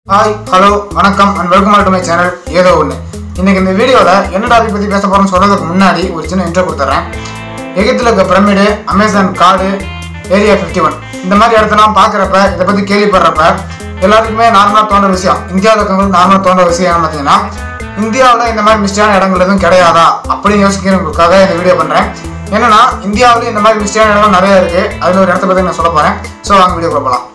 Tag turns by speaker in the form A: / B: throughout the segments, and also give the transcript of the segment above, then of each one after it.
A: hi hello வணக்கம் and welcome to my channel ஏதோ ஒன்று இன்னைக்கு இந்த வீடியோவில் என்ன டாபிக் பற்றி பேச போகிறோம்னு சொல்கிறதுக்கு முன்னாடி ஒரு சின்ன இன்ட்ரோ கொடுத்துட்றேன் எகிப்தில் இருக்க பிரமிடு அமேசான் காடு ஏரியா ஃபிஃப்டி ஒன் இந்த மாதிரி இடத்தெல்லாம் பார்க்குறப்ப இதை பற்றி கேள்விப்படுறப்ப எல்லாருக்குமே நார்மலாக தோன்ற விஷயம் இந்தியாவில் இருக்கவங்களுக்கு நார்மலாக தோன்ற விஷயம் என்ன பார்த்தீங்கன்னா இந்தியாவில் இந்த மாதிரி மிஸ்டான இடங்கள் எதுவும் கிடையாதா அப்படின்னு யோசிக்கிறவங்களுக்காக இந்த வீடியோ பண்ணுறேன் என்னன்னா இந்தியாவிலும் இந்த மாதிரி மிஸ்டான இடங்கள் நிறைய இருக்குது அதில் ஒரு இடத்த பற்றி நான் சொல்ல போகிறேன் ஸோ வாங்க வீடியோ போகலாம்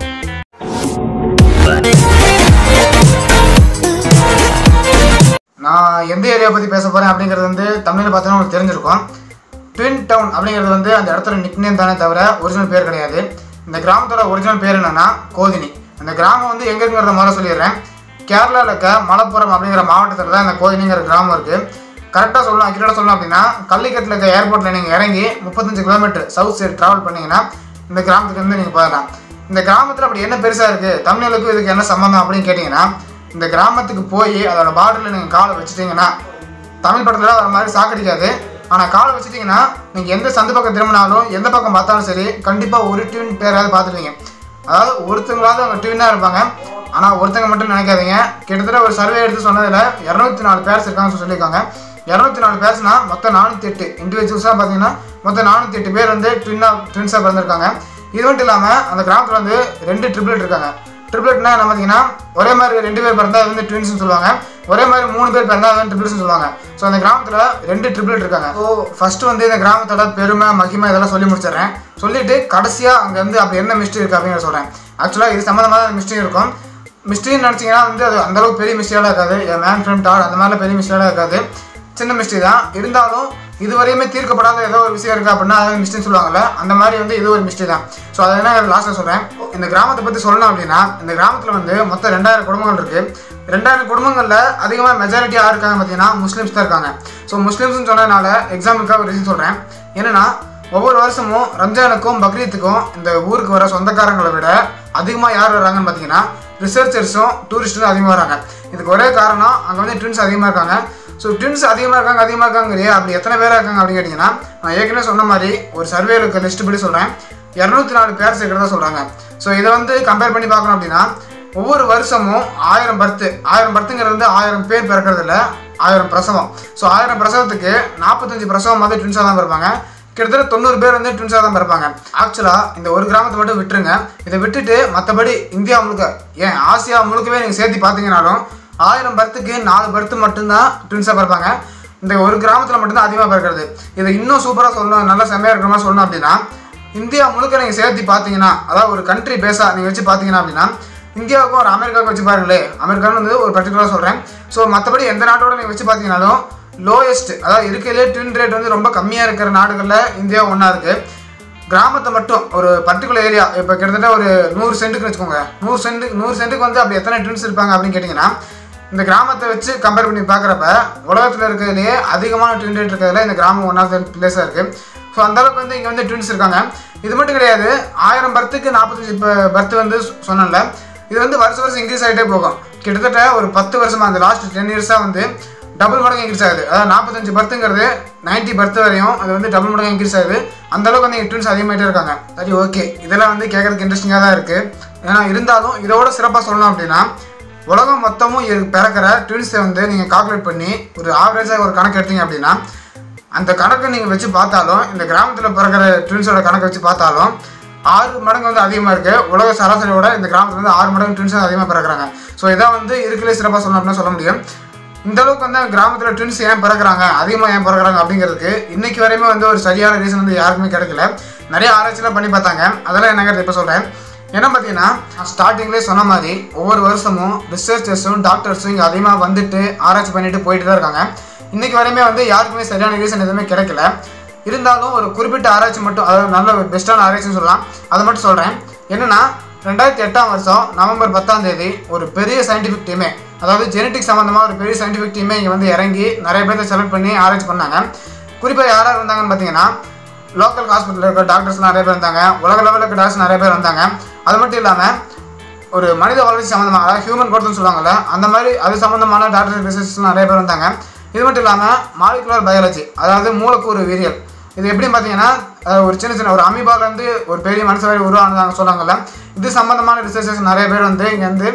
A: நான் எந்த ஏரியா பற்றி பேச போகிறேன் அப்படிங்கிறது வந்து தமிழில் பார்த்தீங்கன்னா உங்களுக்கு தெரிஞ்சிருக்கும் ட்வின் டவுன் அப்படிங்கிறது வந்து அந்த இடத்துல நிக்னேம் தானே தவிர ஒரிஜினல் பேர் கிடையாது இந்த கிராமத்தோட ஒரிஜினல் பேர் என்னன்னா கோதினி அந்த கிராமம் வந்து எங்கே இருக்கிறத முதல்ல சொல்லிடுறேன் கேரளாவில் இருக்க மலப்புரம் அப்படிங்கிற மாவட்டத்தில் தான் இந்த கோதினிங்கிற கிராமம் இருக்குது கரெக்டாக சொல்லணும் அக்யூரேட்டாக சொல்லணும் அப்படின்னா கள்ளிக்கட்டில் இருக்க ஏர்போர்ட்டில் நீங்கள் இறங்கி முப்பத்தஞ்சு கிலோமீட்டர் சவுத் சைடு ட்ராவல் பண்ணீங்கன்னா இந்த கிராமத்துக்கு வந்து நீங்கள் போகலாம் இந்த கிராமத்தில் அப்படி என்ன பெருசாக இருக்குது தமிழுக்கும் இதுக்கு என்ன சம்மந்தம் அப்படின்னு கேட்டிங்கன்னா இந்த கிராமத்துக்கு போய் அதோட பார்டரில் நீங்கள் காலை வச்சுட்டீங்கன்னா தமிழ் படத்தில் வர மாதிரி சாக்கடிக்காது ஆனால் காலை வச்சுட்டீங்கன்னா நீங்கள் எந்த சந்து பக்கம் திரும்பினாலும் எந்த பக்கம் பார்த்தாலும் சரி கண்டிப்பாக ஒரு டியூன் பேராவது பார்த்துருவீங்க அதாவது ஒருத்தங்களாவது அவங்க டியூனாக இருப்பாங்க ஆனால் ஒருத்தங்க மட்டும் நினைக்காதீங்க கிட்டத்தட்ட ஒரு சர்வே எடுத்து சொன்னதில் இரநூத்தி நாலு பேர்ஸ் இருக்காங்கன்னு சொல்லியிருக்காங்க இரநூத்தி நாலு பேர்ஸ்னா மொத்தம் நானூற்றி எட்டு இண்டிவிஜுவல்ஸாக பார்த்தீங்கன்னா மொத்தம் நானூற்றி எட்டு பேர் வந்து ட்வின்னாக ட்வின்ஸாக பிறந்திருக்காங்க இது மட்டும் இல்லாமல் அந்த கிராமத்தில் வந்து ரெண்டு ட்ரிபிளட் இருக்காங்க ட்ரிபிளட்னா என்ன பார்த்தீங்கன்னா ஒரே மாதிரி ரெண்டு பேர் பிறந்தா அது வந்து ட்வின்ஸ்னு சொல்லுவாங்க ஒரே மாதிரி மூணு பேர் பிறந்தா அது வந்து ட்ரிபிள்ஸ்னு சொல்லுவாங்க ஸோ அந்த கிராமத்தில் ரெண்டு ட்ரிபிளட் இருக்காங்க ஸோ ஃபர்ஸ்ட் வந்து இந்த கிராமத்தோட பெருமை மகிமை இதெல்லாம் சொல்லி முடிச்சிடுறேன் சொல்லிட்டு கடைசியாக அங்கே வந்து அப்படி என்ன மிஸ்டேக் இருக்குது அப்படிங்கிற சொல்கிறேன் ஆக்சுவலாக இது சம்மந்தமாக மிஸ்டேக் இருக்கும் மிஸ்டேக்னு நினச்சிங்கன்னா வந்து அது அந்தளவுக்கு பெரிய மிஸ்டேக்காக இருக்காது என் மேன் ஃப்ரெண்ட் டாட் அந்த மாதிரிலாம் பெரிய மிஸ்டேக்காக இருக்காது சின்ன மிஸ்டேக் தான் இருந்தாலும் இதுவரையுமே தீர்க்கப்படாத ஏதோ ஒரு விஷயம் இருக்குது அப்படின்னா அது மிஸ்டேக் சொல்லுவாங்கல்ல அந்த மாதிரி வந்து இது ஒரு மிஸ்டேக் தான் ஸோ அதை என்ன லாஸ்ட்டாக சொல்கிறேன் இந்த கிராமத்தை பற்றி சொல்லணும் அப்படின்னா இந்த கிராமத்தில் வந்து மொத்தம் ரெண்டாயிரம் குடும்பங்கள் இருக்குது ரெண்டாயிரம் குடும்பங்களில் அதிகமாக மெஜாரிட்டி யார் இருக்காங்க பார்த்தீங்கன்னா முஸ்லீம்ஸ் தான் இருக்காங்க ஸோ முஸ்லீம்ஸ்னு சொன்னதுனால எக்ஸாம்பிளுக்காக ஒரு ரீசன் சொல்கிறேன் என்னன்னா ஒவ்வொரு வருஷமும் ரம்ஜானுக்கும் பக்ரீத்துக்கும் இந்த ஊருக்கு வர சொந்தக்காரங்களை விட அதிகமாக யார் வராங்கன்னு பார்த்தீங்கன்னா ரிசர்ச்சர்ஸும் டூரிஸ்ட்டும் அதிகமாக வராங்க இதுக்கு ஒரே காரணம் அங்கே வந்து ட்வின்ஸ் அதிகமாக இருக்காங்க ஸோ ட்வின்ஸ் அதிகமாக இருக்காங்க அதிகமாக இருக்காங்கறியே அப்படி எத்தனை பேராக இருக்காங்க அப்படின்னு கேட்டிங்கன்னா நான் ஏற்கனவே சொன்ன மாதிரி ஒரு சர்வேல இருக்க லிஸ்ட் படி சொல்கிறேன் இரநூத்தி நாலு பேர் இருக்கிறதா சொல்கிறாங்க ஸோ இதை வந்து கம்பேர் பண்ணி பார்க்கணும் அப்படின்னா ஒவ்வொரு வருஷமும் ஆயிரம் பர்த்து ஆயிரம் பர்த்துங்கிறது வந்து ஆயிரம் பேர் பிறக்கிறது இல்லை ஆயிரம் பிரசவம் ஸோ ஆயிரம் பிரசவத்துக்கு நாற்பத்தஞ்சு பிரசவம் வந்து ட்வின்ஸாக தான் பிறப்பாங்க கிட்டத்தட்ட தொண்ணூறு பேர் வந்து ட்வின்ஸாக தான் பிறப்பாங்க ஆக்சுவலாக இந்த ஒரு கிராமத்தை மட்டும் விட்டுருங்க இதை விட்டுட்டு மற்றபடி இந்தியா முழுக்க ஏன் ஆசியா முழுக்கவே நீங்கள் சேர்த்து பார்த்தீங்கனாலும் ஆயிரம் பர்த்துக்கு நாலு பர்த்து மட்டும்தான் ட்வின்ஸாக பிறப்பாங்க இந்த ஒரு கிராமத்தில் மட்டும்தான் அதிகமாக பிறக்கிறது இதை இன்னும் சூப்பராக சொல்லணும் நல்லா செம்மையாக இருக்கிற மாதிரி சொல்லணும் அப்படின்னா இந்தியா முழுக்க நீங்கள் சேர்த்து பார்த்தீங்கன்னா அதாவது ஒரு கண்ட்ரி பேஸாக நீங்கள் வச்சு பார்த்தீங்கன்னா அப்படின்னா இந்தியாவுக்கும் ஒரு அமெரிக்காவுக்கும் வச்சு பாருங்களே அமெரிக்கான்னு வந்து ஒரு பர்டிகுலராக சொல்கிறேன் ஸோ மற்றபடி எந்த நாட்டோட நீங்கள் வச்சு பார்த்தீங்கன்னாலும் லோயஸ்ட் அதாவது இருக்கிறதுலே ட்வின் ரேட் வந்து ரொம்ப கம்மியாக இருக்கிற நாடுகளில் இந்தியா ஒன்றா இருக்குது கிராமத்தை மட்டும் ஒரு பர்டிகுலர் ஏரியா இப்போ கிட்டத்தட்ட ஒரு நூறு சென்ட்டுக்கு வச்சுக்கோங்க நூறு சென்ட் நூறு சென்ட்டுக்கு வந்து அப்படி எத்தனை ட்வின்ஸ் இருப்பாங்க அப்படின்னு கேட்டிங்கன்னா இந்த கிராமத்தை வச்சு கம்பேர் பண்ணி பார்க்குறப்ப உலகத்தில் இருக்கிறதுலையே அதிகமான ட்வின் ரேட் இருக்கிறதுல இந்த கிராமம் ஒன் ஆஃப் த பிளேஸாக இருக்குது ஸோ அந்தளவுக்கு வந்து இங்கே வந்து ட்வின்ஸ் இருக்காங்க இது மட்டும் கிடையாது ஆயிரம் பர்த்துக்கு நாற்பத்தஞ்சு பர்த் வந்து சொன்னல இது வந்து வருஷம் வருஷம் இன்க்ரீஸ் ஆகிட்டே போகும் கிட்டத்தட்ட ஒரு பத்து வருஷமாக அந்த லாஸ்ட் டென் இயர்ஸாக வந்து டபுள் மடங்கு இன்க்ரீஸ் ஆகுது அதாவது நாற்பத்தஞ்சு பர்த்துங்கிறது நைன்ட்டி பர்த் வரையும் அது வந்து டபுள் மடங்கு இன்க்ரீஸ் ஆகுது அந்த அளவுக்கு வந்து ட்வின்ஸ் அதிகமாகிட்டே இருக்காங்க சரி ஓகே இதெல்லாம் வந்து கேட்கறதுக்கு இன்ட்ரெஸ்டிங்காக தான் இருக்குது ஏன்னா இருந்தாலும் இதோட சிறப்பாக சொல்லணும் அப்படின்னா உலகம் மொத்தமும் இரு- பிறக்கிற ட்வின்ஸை வந்து நீங்கள் கால்குலேட் பண்ணி ஒரு ஆவரேஜாக ஒரு கணக்கு எடுத்தீங்க அப்படின்னா அந்த கணக்கை நீங்கள் வச்சு பார்த்தாலும் இந்த கிராமத்தில் பிறக்கிற ட்வின்ஸோட கணக்கை வச்சு பார்த்தாலும் ஆறு மடங்கு வந்து அதிகமாக இருக்குது உலக சராசரியோட இந்த கிராமத்தில் வந்து ஆறு மடங்கு ட்வின்ஸ் அதிகமாக பிறக்கிறாங்க ஸோ இதான் வந்து இருக்கிறே சிறப்பாக சொல்லணும் அப்படின்னு சொல்ல முடியும் இந்த அளவுக்கு வந்து கிராமத்தில் ட்வின்ஸ் ஏன் பிறக்கிறாங்க அதிகமாக ஏன் பிறக்கிறாங்க அப்படிங்கிறதுக்கு இன்னைக்கு வரையுமே வந்து ஒரு சரியான ரீசன் வந்து யாருக்குமே கிடைக்கல நிறைய ஆராய்ச்சிலாம் பண்ணி பார்த்தாங்க அதெல்லாம் என்னங்கிறது இப்போ சொல்கிறேன் என்ன பார்த்தீங்கன்னா ஸ்டார்டிங்லேயே சொன்ன மாதிரி ஒவ்வொரு வருஷமும் ரிசர்ச்சர்ஸும் டாக்டர்ஸும் இங்கே அதிகமாக வந்துட்டு ஆராய்ச்சி பண்ணிட்டு போயிட்டு தான் இருக்காங்க இன்னைக்கு வரையுமே வந்து யாருக்குமே சரியான ரீசன் எதுவுமே கிடைக்கல இருந்தாலும் ஒரு குறிப்பிட்ட ஆராய்ச்சி மட்டும் அதாவது நல்ல ஒரு பெஸ்ட்டான ஆராய்ச்சின்னு சொல்லலாம் அதை மட்டும் சொல்கிறேன் என்னன்னா ரெண்டாயிரத்தி எட்டாம் வருஷம் நவம்பர் பத்தாம் தேதி ஒரு பெரிய சயின்டிஃபிக் டீமே அதாவது ஜெனட்டிக் சம்மந்தமாக ஒரு பெரிய சயின்டிஃபிக் டீமே இங்கே வந்து இறங்கி நிறைய பேர்த்த செலக்ட் பண்ணி ஆராய்ச்சி பண்ணாங்க குறிப்பாக யார் யார் இருந்தாங்கன்னு பார்த்தீங்கன்னா லோக்கல் ஹாஸ்பிட்டலில் இருக்க டாக்டர்ஸ் நிறைய பேர் இருந்தாங்க உலக லெவலில் இருக்க டாக்டர்ஸ் நிறைய பேர் வந்தாங்க அது மட்டும் இல்லாமல் ஒரு மனித வளர்ச்சி சம்மந்தமாக அதாவது ஹியூமன் growthன்னு சொல்லுவாங்கல்ல அந்த மாதிரி அது சம்மந்தமான டாக்டர் ரிசர்ச் நிறைய பேர் வந்தாங்க இது மட்டும் இல்லாமல் மாலிகுலர் பயாலஜி அதாவது மூலக்கூறு வேதியியல் இது எப்படின்னு பார்த்தீங்கன்னா அஹ், ஒரு சின்ன சின்ன ஒரு அமீபாலேருந்து ஒரு பெரிய மனுஷ வரை உருவானதாங்க சொன்னாங்கல்ல இது சம்மந்தமான ரிசர்ச்சர்ஸ் நிறைய பேர் வந்து இங்கே வந்து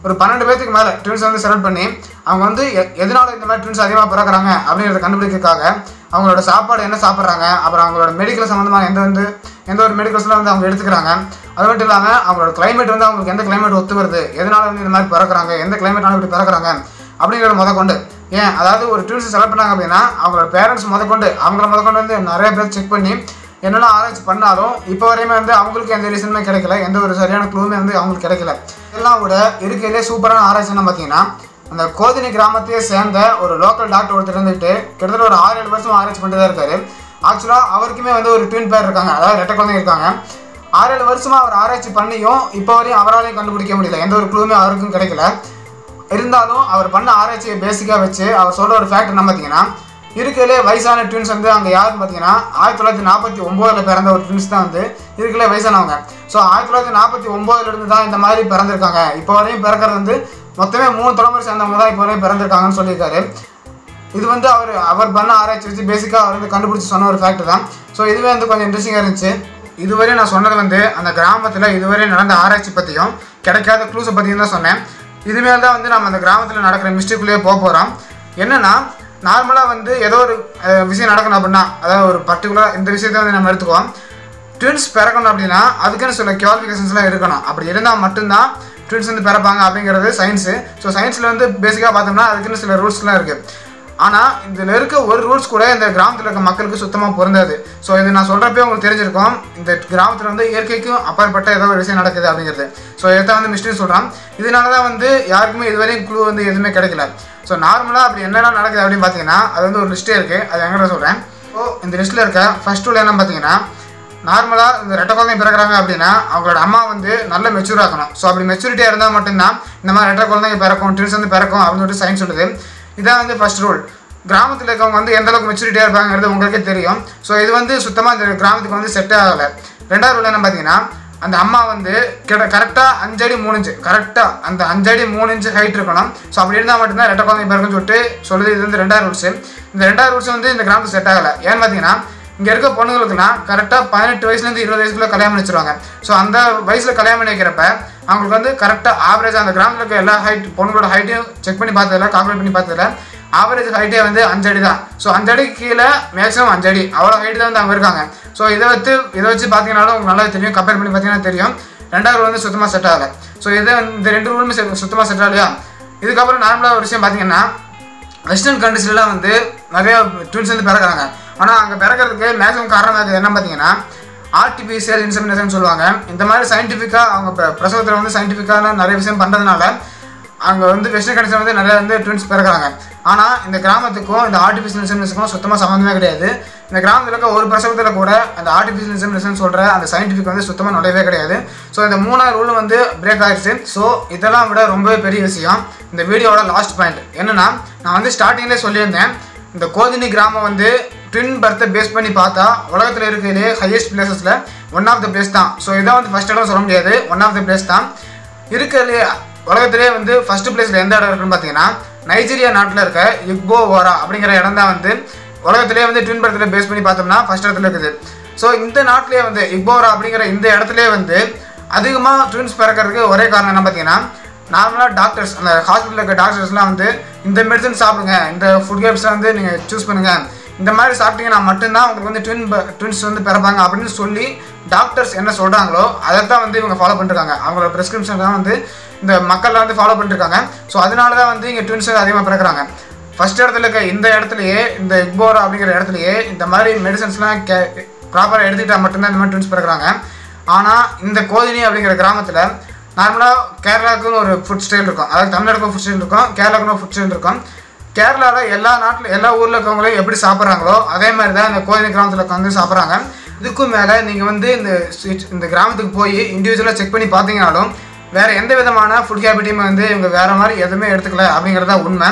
A: ஒரு பன்னெண்டு பேத்துக்கு மேலே ட்வின்ஸ் வந்து செலக்ட் பண்ணி அவங்க வந்து எ- எதனால இந்த மாதிரி ட்வின்ஸ் அதிகமாக பிறக்கிறாங்க அப்படிங்கிறத கண்டுபிடிக்கிறதுக்காக அவங்களோட சாப்பாடு என்ன சாப்பிட்றாங்க அப்புறம் அவங்களோட மெடிக்கல் சம்மந்தமான எந்த வந்து எந்த ஒரு மெடிக்கல்ஸ்லாம் வந்து அவங்க எடுத்துக்கிறாங்க அது மட்டும் இல்லாமல் அவங்களோட climate வந்து அவங்களுக்கு எந்த climate ஒத்து வருது எதனால வந்து இந்த மாதிரி பிறக்கிறாங்க எந்த கிளைமேட்னால இப்படி பிறக்கிறாங்க அப்படிங்கிறத முத கொண்டு ஏன் அதாவது ஒரு ட்வின்ஸ் செலக்ட் பண்ணாங்க அப்படின்னா அவங்களோட பேரண்ட்ஸ் முத கொண்டு அவங்கள முத கொண்டு வந்து நிறைய பேர் செக் பண்ணி என்னெல்லாம் ஆராய்ச்சி பண்ணாலும் இப்போ வரையுமே வந்து அவங்களுக்கு எந்த ரீசனுமே கிடைக்கல எந்த ஒரு சரியான க்ளூமே வந்து அவங்களுக்கு கிடைக்கல இதெல்லாம் விட இருக்கையிலே சூப்பரான ஆராய்ச்சி என்ன பார்த்தீங்கன்னா அந்த கோதினி கிராமத்தையே சேர்ந்த ஒரு லோக்கல் டாக்டர் ஒருத்தர் இருந்துட்டு கிட்டத்தட்ட ஒரு ஆறு ஏழு வருஷம் ஆராய்ச்சி பண்ணிட்டு தான் இருக்காரு ஆக்சுவலாக அவருக்குமே வந்து ஒரு ட்வின் பேர் இருக்காங்க அதாவது ரெட்டை குழந்தைங்க இருக்காங்க ஆறு ஏழு வருஷமா அவர் ஆராய்ச்சி பண்ணியும் இப்போ வரையும் அவராலையும் கண்டுபிடிக்க முடியல எந்த ஒரு க்ளூமே அவருக்கும் கிடைக்கல இருந்தாலும் அவர் பண்ண ஆராய்ச்சியை பேசிக்காக வச்சு அவர் சொல்கிற ஒரு ஃபேக்ட் என்ன பார்த்தீங்கன்னா இருக்கிறதுலே வயசான ட்வின்ஸ் வந்து அங்கே யாருன்னு பார்த்தீங்கன்னா ஆயிரத்தி தொள்ளாயிரத்தி நாற்பத்தி ஒம்போதில் பிறந்த ஒரு ட்வின்ஸ் தான் வந்து இருக்கிறதுலே வயசானவங்க ஸோ ஆயிரத்தி தொள்ளாயிரத்தி நாற்பத்தி ஒம்போதுலேருந்து தான் இந்த மாதிரி பிறந்திருக்காங்க இப்போ வரையும் பிறக்கிறது வந்து மொத்தமே மூணு தலைமுறை சேர்ந்தவங்க தான் இப்போ வரையும் பிறந்திருக்காங்கன்னு சொல்லியிருக்காரு இது வந்து அவர் அவர் பண்ண ஆராய்ச்சி வச்சு பேசிக்காக அவர் வந்து கண்டுபிடிச்சி சொன்ன ஒரு ஃபேக்ட் தான் ஸோ இதுவே வந்து கொஞ்சம் இன்ட்ரெஸ்டிங்காக இருந்துச்சு இதுவரை நான் சொன்னது வந்து அந்த கிராமத்தில் இதுவரை நடந்த ஆராய்ச்சி பற்றியும் கிடைக்காத க்ளூஸை பற்றியும் தான் சொன்னேன் இதுமேல் தான் வந்து நம்ம அந்த கிராமத்தில் நடக்கிற மிஸ்டேக்குள்ளேயே போக போகிறோம் என்னன்னா நார்மலாக வந்து ஏதோ ஒரு அஹ், விஷயம் நடக்கணும் அப்படின்னா அதாவது ஒரு பர்டிகுலர் இந்த விஷயத்தை வந்து நம்ம எடுத்துக்குவோம் ட்வின்ஸ் பிறக்கணும் அப்படின்னா அதுக்குன்னு சில குவாலிஃபிகேஷன்ஸ்லாம் இருக்கணும் அப்படி இருந்தால் மட்டும்தான் ட்வின்ஸ் வந்து பிறப்பாங்க அப்படிங்கிறது சயின்ஸு ஸோ சயின்ஸில் வந்து பேசிக்காக பார்த்தோம்னா அதுக்குன்னு சில ரூல்ஸ்லாம் இருக்குது ஆனால் இதில் இருக்க ஒரு ரூல்ஸ் கூட இந்த கிராமத்தில் இருக்க மக்களுக்கு சுத்தமாக பொருந்தாது ஸோ இது நான் சொல்கிறப்பே உங்களுக்கு தெரிஞ்சிருக்கும் இந்த கிராமத்தில் வந்து இயற்கைக்கும் அப்பாற்பட்ட ஏதோ ஒரு விஷயம் நடக்குது அப்படிங்கிறது ஸோ இதை வந்து மிஸ்டேக் சொல்கிறான் இதனால தான் வந்து யாருக்குமே இதுவரையும் க்ளூ வந்து எதுவுமே கிடைக்கல ஸோ நார்மலாக அப்படி என்னெல்லாம் நடக்குது அப்படின்னு பார்த்தீங்கன்னா அது வந்து ஒரு லிஸ்ட்டே இருக்குது அது எங்கே சொல்கிறேன் ஸோ இந்த லிஸ்ட்டில் இருக்க ஃபர்ஸ்ட் உள்ள என்ன பார்த்தீங்கன்னா நார்மலாக இந்த ரெட்டை குழந்தைங்க பிறக்கிறாங்க அப்படின்னா அவங்களோட அம்மா வந்து நல்ல மெச்சூர் ஆக்கணும் ஸோ அப்படி மெச்சூரிட்டியாக இருந்தால் மட்டும்தான் இந்த மாதிரி ரெட்டை குழந்தைங்க பிறக்கும் ட்வின்ஸ் வந்து பிறக்கும் அப்படின்னு சொல்லிட்டு சயின்ஸ் சொல்லுது இதான் வந்து ஃபர்ஸ்ட் ரூல் கிராமத்தில் இருக்கவங்க வந்து எந்த அளவுக்கு மெச்சூரிட்டியாக இருப்பாங்கிறது உங்களுக்கே தெரியும் ஸோ இது வந்து சுத்தமாக இந்த கிராமத்துக்கு வந்து செட் ஆகலை ரெண்டாவது ரூல் என்ன பார்த்தீங்கன்னா அந்த அம்மா வந்து கிட்ட கரெக்டாக அஞ்சடி மூணு இன்ச்சு கரெக்டாக அந்த அஞ்சடி மூணு இன்ச்சு ஹைட் இருக்கணும் ஸோ அப்படி இருந்தால் மட்டும்தான் ரெட்டை குழந்தை பிறகுன்னு சொல்லிட்டு சொல்லுது இது வந்து ரெண்டாவது ரூல்ஸ் இந்த ரெண்டாவது ரூல்ஸ் வந்து இந்த கிராமத்துக்கு செட் ஆகலை ஏன்னு பார்த்தீங்கன்னா இங்கே இருக்க பொண்ணுங்களுக்குலாம் கரெக்டாக பதினெட்டு வயசுலேருந்து இருபது வயசுக்குள்ள கல்யாணம் பண்ணி வச்சிருவாங்க ஸோ அந்த வயசில் கல்யாணம் பண்ணி வைக்கிறப்ப அவங்களுக்கு வந்து கரெக்டாக ஆவரேஜ் அந்த கிராமத்தில் இருக்க எல்லா ஹைட் பொண்ணுங்களோட ஹைட்டையும் செக் பண்ணி பார்த்ததில்ல கால்குலேட் பண்ணி பார்த்ததில்ல ஆவரேஜ் ஹைட்டே வந்து அஞ்சடி தான் ஸோ அஞ்சடிக்கு கீழே மேக்ஸிமம் அஞ்சடி அவ்வளோ ஹைட் தான் வந்து அவங்க இருக்காங்க ஸோ இதை வச்சு இதை வச்சு பார்த்தீங்கன்னாலும் உங்களுக்கு நல்லா தெரியும் கம்பேர் பண்ணி பார்த்தீங்கன்னா தெரியும் ரெண்டாவது ரூல் வந்து சுத்தமாக செட் ஆகலை ஸோ இதை வந்து- இந்த ரெண்டு ரூலுமே சுத்தமாக செட் ஆகலையா இதுக்கப்புறம் நார்மலாக ஒரு விஷயம் பார்த்தீங்கன்னா வெஸ்டர்ன் கண்ட்ரிஸ்லாம் வந்து நிறைய ட்வின்ஸ் வந்து பிறக்கிறாங்க ஆனால் அங்கே பிறக்கிறதுக்கு மேக்ஸிமம் காரணம் அது என்ன பார்த்தீங்கன்னா ஆர்டிஃபிஷியல் இன்செமினேஷன் சொல்லுவாங்க இந்த மாதிரி சயின்டிஃபிக்காக அவங்க பிர- பிரசவத்தில் வந்து சயின்டிஃபிக்கான நிறைய விஷயம் பண்ணுறதுனால அங்கே வந்து வெஸ்டர்ன் கண்ட்ரிஸில் வந்து நிறைய வந்து ட்வின்ஸ் பிறக்கிறாங்க ஆனால் இந்த கிராமத்துக்கும் இந்த ஆர்டிஃபிஷியல் இன்செமினேஷனுக்கும் சுத்தமாக சம்மந்தமே கிடையாது இந்த கிராமத்தில் இருக்க ஒரு பிரசவத்தில் கூட அந்த ஆர்டிஃபிஷியல் இன்செமினேஷன் சொல்கிற அந்த சயின்டிஃபிக் வந்து சுத்தமாக நுழையவே கிடையாது ஸோ இந்த மூணாவது ரூல் வந்து பிரேக் ஆயிடுச்சு ஸோ இதெல்லாம் விட ரொம்பவே பெரிய விஷயம் இந்த வீடியோவோட லாஸ்ட் பாயிண்ட் என்னன்னா நான் வந்து ஸ்டார்டிங்லேயே சொல்லியிருந்தேன் இந்த கோதினி கிராமம் வந்து ட்வின் பர்த்தை பேஸ் பண்ணி பார்த்தா உலகத்தில் இருக்கிறதுலே ஹையஸ்ட் பிளேசஸில் ஒன் ஆஃப் த பிளேஸ் தான் ஸோ இதான் வந்து ஃபஸ்ட் இடம் சொல்ல முடியாது ஒன் ஆஃப் த பிளேஸ் தான் இருக்கிறதுலே உலகத்திலே வந்து ஃபர்ஸ்ட் பிளேஸில் எந்த இடம் இருக்குன்னு பார்த்தீங்கன்னா நைஜீரியா நாட்டில் இருக்க இக்போ ஓரா அப்படிங்கிற இடம் தான் வந்து உலகத்திலே வந்து ட்வின் பர்த்தில் பேஸ் பண்ணி பார்த்தோம்னா ஃபர்ஸ்ட் இடத்துல இருக்குது ஸோ இந்த நாட்டிலே வந்து இக்போரா அப்படிங்கிற இந்த இடத்துலே வந்து அதிகமாக ட்வின்ஸ் பிறக்கிறதுக்கு ஒரே காரணம் என்ன பார்த்தீங்கன்னா நார்மலாக டாக்டர்ஸ் அந்த ஹாஸ்பிட்டலில் இருக்க டாக்டர்ஸ்லாம் வந்து இந்த மெடிசன் சாப்பிடுங்க இந்த ஃபுட் கேப்ஸை வந்து நீங்கள் சூஸ் பண்ணுங்கள் இந்த மாதிரி சாப்பிட்டீங்கன்னா மட்டும்தான் உங்களுக்கு வந்து ட்வின் ட்வின்ஸ் வந்து பிறப்பாங்க அப்படின்னு சொல்லி டாக்டர்ஸ் என்ன சொல்கிறாங்களோ அதை தான் வந்து இவங்க ஃபாலோ பண்ணிருக்காங்க அவங்களோட ப்ரெஸ்கிரிப்ஷன் தான் வந்து இந்த மக்கள்லாம் வந்து ஃபாலோ பண்ணிருக்காங்க ஸோ அதனால தான் வந்து இங்கே ட்வின்ஸ் அதிகமாக பிறக்கிறாங்க ஃபர்ஸ்ட் இடத்துல இருக்க இந்த இடத்துலையே இந்த இக்போரா அப்படிங்கிற இடத்துலையே இந்த மாதிரி மெடிசன்ஸ்லாம் கே ப்ராப்பராக எடுத்துக்கிட்டால் மட்டும்தான் இந்த மாதிரி ட்வின்ஸ் பிறக்கிறாங்க ஆனால் இந்த கோதினி அப்படிங்கிற கிராமத்தில் நார்மலாக கேரளாவுக்குன்னு ஒரு ஃபுட் ஸ்டைல் இருக்கும் அதாவது தமிழ்நாடுக்கும் ஃபுட் ஸ்டைல் இருக்கும் கேரளாவுக்குன்னு ஒரு ஃபுட் ஸ்டைல் இருக்கும் கேரளாவில் எல்லா நாட்டில் எல்லா ஊரில் இருக்கவங்களும் எப்படி சாப்பிட்றாங்களோ அதே மாதிரி தான் இந்த கோயில் கிராமத்தில் உட்காந்து சாப்பிட்றாங்க இதுக்கும் மேலே நீங்கள் வந்து இந்த switch- இந்த கிராமத்துக்கு போய் இண்டிவிஜுவலாக செக் பண்ணி பார்த்தீங்கனாலும் வேறு எந்த விதமான ஃபுட் ஹேபிட்டையும் வந்து இவங்க வேறு மாதிரி எதுவுமே எடுத்துக்கல அப்படிங்கிறது தான் உண்மை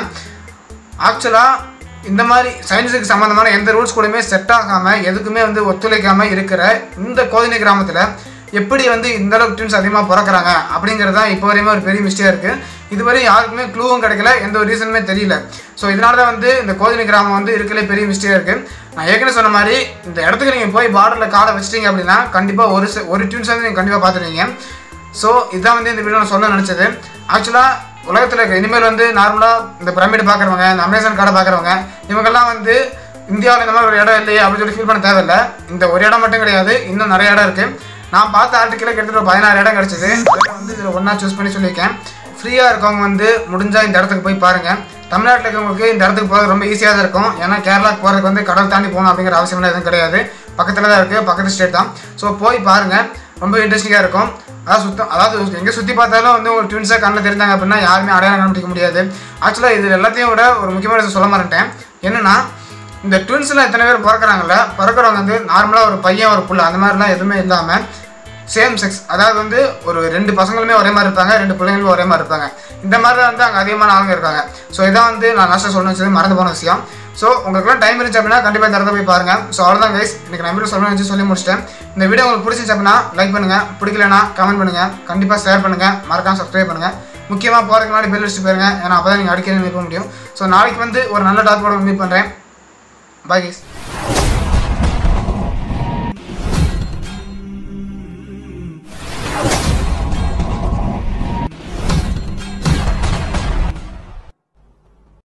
A: ஆக்சுவலாக இந்த மாதிரி சயின்ஸுக்கு சம்மந்தமான எந்த ரூல்ஸ் கூடயுமே செட் ஆகாமல் எதுக்குமே வந்து ஒத்துழைக்காமல் இருக்கிற இந்த கோதினி கிராமத்தில் எப்படி வந்து இந்த அளவுக்கு ட்வின்ஸ் அதிகமாக பிறக்கிறாங்க அப்படிங்கிறது தான் இப்போ வரையுமே ஒரு பெரிய மிஸ்டேக் இருக்குது இதுவரை யாருக்குமே க்ளூவும் கிடைக்கல எந்த ஒரு ரீசனுமே தெரியல ஸோ இதனால தான் வந்து இந்த கோதினி கிராமம் வந்து இருக்கலே பெரிய மிஸ்டேக் இருக்குது நான் ஏற்கனவே சொன்ன மாதிரி இந்த இடத்துக்கு நீங்கள் போய் பார்டரில் காலை வச்சிட்டீங்க அப்படின்னா கண்டிப்பாக ஒரு se- ஒரு ட்வின்ஸ் வந்து நீங்கள் கண்டிப்பாக பார்த்துருவீங்க ஸோ இதான் வந்து இந்த வீடியோ நான் சொல்ல நினச்சது ஆக்சுவலாக உலகத்தில் இருக்க இனிமேல் வந்து நார்மலாக இந்த பிரமிடு பார்க்குறவங்க இந்த அமேசான் காடை பார்க்குறவங்க இவங்கெல்லாம் வந்து இந்தியாவில் இந்த மாதிரி ஒரு இடம் இல்லையே அப்படின்னு சொல்லி ஃபீல் பண்ண தேவையில்லை இந்த ஒரு இடம் மட்டும் கிடையாது இன்னும் நிறைய இடம் இருக்குது நான் பார்த்த ஆர்டிக்கல கிட்டத்தட்ட ஒரு பதினாறு இடம் கிடச்சிது அதில் வந்து இதில் ஒன்றா சூஸ் பண்ணி சொல்லியிருக்கேன் ஃப்ரீயாக இருக்கவங்க வந்து முடிஞ்சால் இந்த இடத்துக்கு போய் பாருங்கள் தமிழ்நாட்டில் இருக்கவங்களுக்கு இந்த இடத்துக்கு போகிறது ரொம்ப ஈஸியாக தான் இருக்கும் ஏன்னா கேரளாக்கு போகிறதுக்கு வந்து கடல் தாண்டி போகணும் அப்படிங்கிற அவசியம்லாம் எதுவும் கிடையாது பக்கத்தில் தான் இருக்குது பக்கத்து ஸ்டேட் தான் ஸோ போய் பாருங்கள் ரொம்ப இன்ட்ரெஸ்டிங்காக இருக்கும் அதாவது சுத்தம் அதாவது எங்கே சுற்றி பார்த்தாலும் வந்து ஒரு ட்வின்ஸாக கண்ணில் தெரிஞ்சாங்க அப்படின்னா யாருமே அடையாளம் கண்டுபிடிக்க முடியாது ஆக்சுவலாக இது எல்லாத்தையும் விட ஒரு முக்கியமான விஷயம் சொல்ல மாட்டேன் என்னென்னா இந்த ட்வின்ஸில் எத்தனை பேர் பிறக்கிறாங்கல்ல பிறக்கிறவங்க வந்து நார்மலாக ஒரு பையன் ஒரு புள்ள அந்த மாதிரிலாம் எதுவுமே இல்லாமல் சேம் செக்ஸ் அதாவது வந்து ஒரு ரெண்டு பசங்களுமே ஒரே மாதிரி இருப்பாங்க ரெண்டு பிள்ளைங்களும் ஒரே மாதிரி இருப்பாங்க இந்த மாதிரி தான் வந்து அங்கே அதிகமான ஆளுங்க இருக்காங்க ஸோ இதான் வந்து நான் லாஸ்ட்டாக சொல்லணும் வச்சது மறந்து போன விஷயம் ஸோ உங்களுக்குலாம் டைம் இருந்துச்சு அப்படின்னா கண்டிப்பாக இந்த இடத்த போய் பாருங்கள் ஸோ அவ்வளோதான் கைஸ் இன்னைக்கு நான் வீடியோ சொல்லணும்னு வச்சு சொல்லி முடிச்சிட்டேன் இந்த வீடியோ உங்களுக்கு பிடிச்சிச்சு அப்படின்னா லைக் பண்ணுங்கள் பிடிக்கலனா கமெண்ட் பண்ணுங்கள் கண்டிப்பாக ஷேர் பண்ணுங்கள் மறக்காம சப்ஸ்கிரைப் பண்ணுங்கள் முக்கியமாக போகிறதுக்கு முன்னாடி பெல் வச்சுட்டு போயிருங்க ஏன்னா அப்போ தான் நீங்கள் அடிக்கடி நினைக்க முடியும் ஸோ நாளைக்கு வந்து ஒரு நல்ல டாக்கோட மீட் பண்ணுறேன் பாய் கைஸ்